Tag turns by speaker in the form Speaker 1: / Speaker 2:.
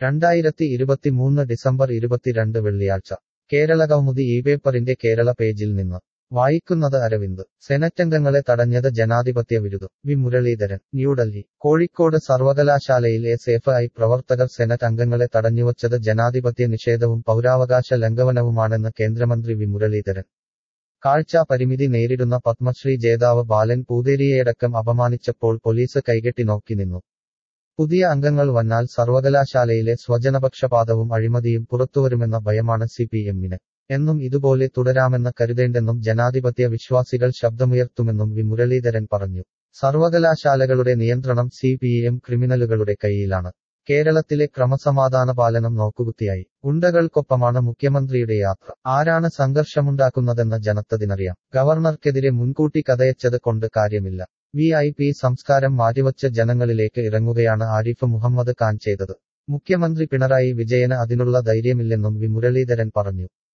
Speaker 1: രണ്ടായിരത്തി ഇരുപത്തിമൂന്ന് ഡിസംബർ ഇരുപത്തിരണ്ട് വെള്ളിയാഴ്ച കേരളകൗമുദി ഈ പേപ്പറിന്റെ കേരള പേജിൽ നിന്ന് വായിക്കുന്നത് അരവിന്ദ് സെനറ്റംഗങ്ങളെ തടഞ്ഞത് ജനാധിപത്യ വിരുദ്ധം വി മുരളീധരൻ ന്യൂഡൽഹി കോഴിക്കോട് സർവകലാശാലയിൽ എസ് എഫ് ഐ പ്രവർത്തകർ സെനറ്റ് അംഗങ്ങളെ തടഞ്ഞുവച്ചത് ജനാധിപത്യ നിഷേധവും പൗരാവകാശ ലംഘനവുമാണെന്ന് കേന്ദ്രമന്ത്രി വി മുരളീധരൻ കാഴ്ചാ പരിമിതി നേരിടുന്ന പത്മശ്രീ ജേതാവ് ബാലൻ പൂതേരിയെയടക്കം അപമാനിച്ചപ്പോൾ പോലീസ് കൈകെട്ടി നോക്കി നിന്നു പുതിയ അംഗങ്ങൾ വന്നാൽ സർവകലാശാലയിലെ സ്വജനപക്ഷപാതവും അഴിമതിയും പുറത്തുവരുമെന്ന ഭയമാണ് സി പി എമ്മിന് എന്നും ഇതുപോലെ തുടരാമെന്ന് കരുതേണ്ടെന്നും ജനാധിപത്യ വിശ്വാസികൾ ശബ്ദമുയർത്തുമെന്നും വി മുരളീധരൻ പറഞ്ഞു സർവകലാശാലകളുടെ നിയന്ത്രണം സി പി എം ക്രിമിനലുകളുടെ കൈയിലാണ് കേരളത്തിലെ ക്രമസമാധാന പാലനം നോക്കുകുത്തിയായി ഗുണ്ടകൾക്കൊപ്പമാണ് മുഖ്യമന്ത്രിയുടെ യാത്ര ആരാണ് സംഘർഷമുണ്ടാക്കുന്നതെന്ന് ജനത്തതിനറിയാം ഗവർണർക്കെതിരെ മുൻകൂട്ടി കഥയച്ചത് കൊണ്ട് കാര്യമില്ല വി ഐ പി സംസ്കാരം മാറ്റിവച്ച ജനങ്ങളിലേക്ക് ഇറങ്ങുകയാണ് ആരിഫ് മുഹമ്മദ് ഖാൻ ചെയ്തത് മുഖ്യമന്ത്രി പിണറായി വിജയന് അതിനുള്ള ധൈര്യമില്ലെന്നും വി മുരളീധരൻ പറഞ്ഞു